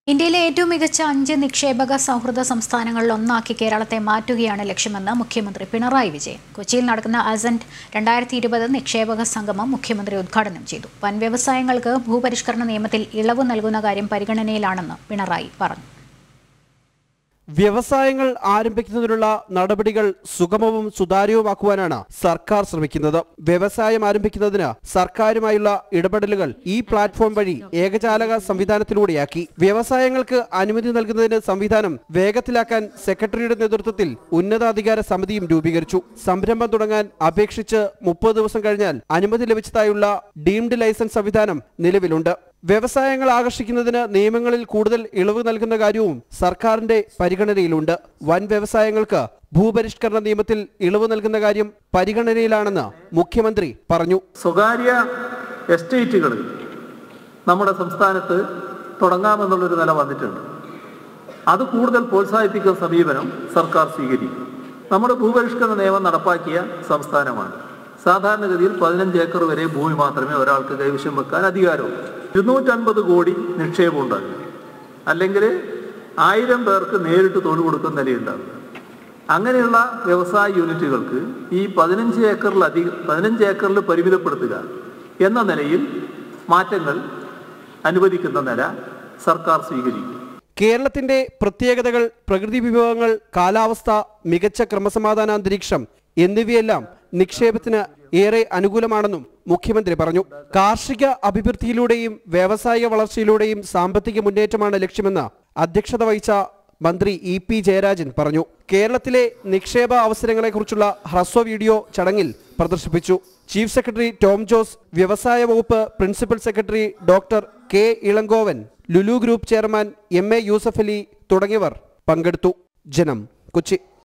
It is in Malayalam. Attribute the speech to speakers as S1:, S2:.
S1: ഇന്ത്യയിലെ ഏറ്റവും മികച്ച അഞ്ച് നിക്ഷേപക സൗഹൃദ സംസ്ഥാനങ്ങളിൽ ഒന്നാക്കി കേരളത്തെ മാറ്റുകയാണ് ലക്ഷ്യമെന്ന് മുഖ്യമന്ത്രി പിണറായി വിജയൻ കൊച്ചിയിൽ നടക്കുന്ന അസന്റ് രണ്ടായിരത്തി ഇരുപത് നിക്ഷേപക സംഗമം മുഖ്യമന്ത്രി ഉദ്ഘാടനം ചെയ്തു വൻ വ്യവസായങ്ങൾക്ക് ഭൂപരിഷ്കരണ നിയമത്തിൽ ഇളവ് നൽകുന്ന കാര്യം പരിഗണനയിലാണെന്ന് പിണറായി പറഞ്ഞു
S2: വ്യവസായങ്ങൾ ആരംഭിക്കുന്നതിനുള്ള നടപടികൾ സുഗമവും സുതാര്യവുമാക്കുവാനാണ് സർക്കാർ ശ്രമിക്കുന്നത് വ്യവസായം ആരംഭിക്കുന്നതിന് സർക്കാരുമായുള്ള ഇടപെടലുകൾ ഈ പ്ലാറ്റ്ഫോം വഴി ഏകജാലക സംവിധാനത്തിലൂടെയാക്കി വ്യവസായങ്ങൾക്ക് അനുമതി നൽകുന്നതിന് സംവിധാനം വേഗത്തിലാക്കാൻ സെക്രട്ടറിയുടെ നേതൃത്വത്തിൽ ഉന്നതാധികാര സമിതിയും രൂപീകരിച്ചു സംരംഭം തുടങ്ങാൻ അപേക്ഷിച്ച് മുപ്പത് ദിവസം കഴിഞ്ഞാൽ അനുമതി ലഭിച്ചതായുള്ള ഡീംഡ് ലൈസൻസ് സംവിധാനം നിലവിലുണ്ട് വ്യവസായങ്ങൾ ആകർഷിക്കുന്നതിന് നിയമങ്ങളിൽ കൂടുതൽ ഇളവ് നൽകുന്ന കാര്യവും സർക്കാരിന്റെ പരിഗണനയിലുണ്ട് വൻ വ്യവസായങ്ങൾക്ക് ഭൂപരിഷ്കരണ നിയമത്തിൽ ഇളവ് നൽകുന്ന കാര്യം പരിഗണനയിലാണെന്ന് മുഖ്യമന്ത്രി പറഞ്ഞു
S3: സ്വകാര്യ എസ്റ്റേറ്റുകൾ നമ്മുടെ സംസ്ഥാനത്ത് തുടങ്ങാമെന്നുള്ളൊരു നില വന്നിട്ടുണ്ട് അത് കൂടുതൽ പ്രോത്സാഹിപ്പിക്കുന്ന സമീപനം സർക്കാർ സ്വീകരിക്കും നമ്മുടെ ഭൂപരിഷ്കരണ നിയമം നടപ്പാക്കിയ സംസ്ഥാനമാണ് സാധാരണഗതിയിൽ പതിനഞ്ച് ഏക്കർ വരെ ഭൂമി മാത്രമേ ഒരാൾക്ക് കൈവശം വെക്കാൻ അധികാരമുള്ളൂ ഇരുന്നൂറ്റൻപത് കോടി നിക്ഷേപം ഉണ്ടാകും അല്ലെങ്കിൽ ആയിരം പേർക്ക് നേരിട്ട് തൊഴിൽ കൊടുക്കുന്ന നിലയുണ്ടാകും അങ്ങനെയുള്ള വ്യവസായ യൂണിറ്റുകൾക്ക് ഈ പതിനഞ്ച് ഏക്കറിലധികം പതിനഞ്ച് ഏക്കറിൽ പരിമിതപ്പെടുത്തുക എന്ന നിലയിൽ മാറ്റങ്ങൾ അനുവദിക്കുന്ന നില സർക്കാർ സ്വീകരിക്കും
S2: കേരളത്തിന്റെ പ്രത്യേകതകൾ പ്രകൃതി വിഭവങ്ങൾ കാലാവസ്ഥ മികച്ച ക്രമസമാധാന അന്തരീക്ഷം എന്നിവയെല്ലാം നിക്ഷേപത്തിന് ഏറെ അനുകൂലമാണെന്നും മുഖ്യമന്ത്രി പറഞ്ഞു കാർഷിക അഭിവൃദ്ധിയിലൂടെയും വ്യാവസായിക വളർച്ചയിലൂടെയും സാമ്പത്തിക മുന്നേറ്റമാണ് ലക്ഷ്യമെന്ന് അധ്യക്ഷത വഹിച്ച മന്ത്രി ഇ പി ജയരാജൻ പറഞ്ഞു കേരളത്തിലെ നിക്ഷേപ അവസരങ്ങളെക്കുറിച്ചുള്ള ഹ്രസ്വ വീഡിയോ ചടങ്ങിൽ പ്രദർശിപ്പിച്ചു ചീഫ് സെക്രട്ടറി ടോം ജോസ് വ്യവസായ വകുപ്പ് principal secretary doctor K Elangovan Lulu group chairman M A Yusuf Ali തുടങ്ങിയവർ പങ്കെടുത്തു ജനം കൊച്ചി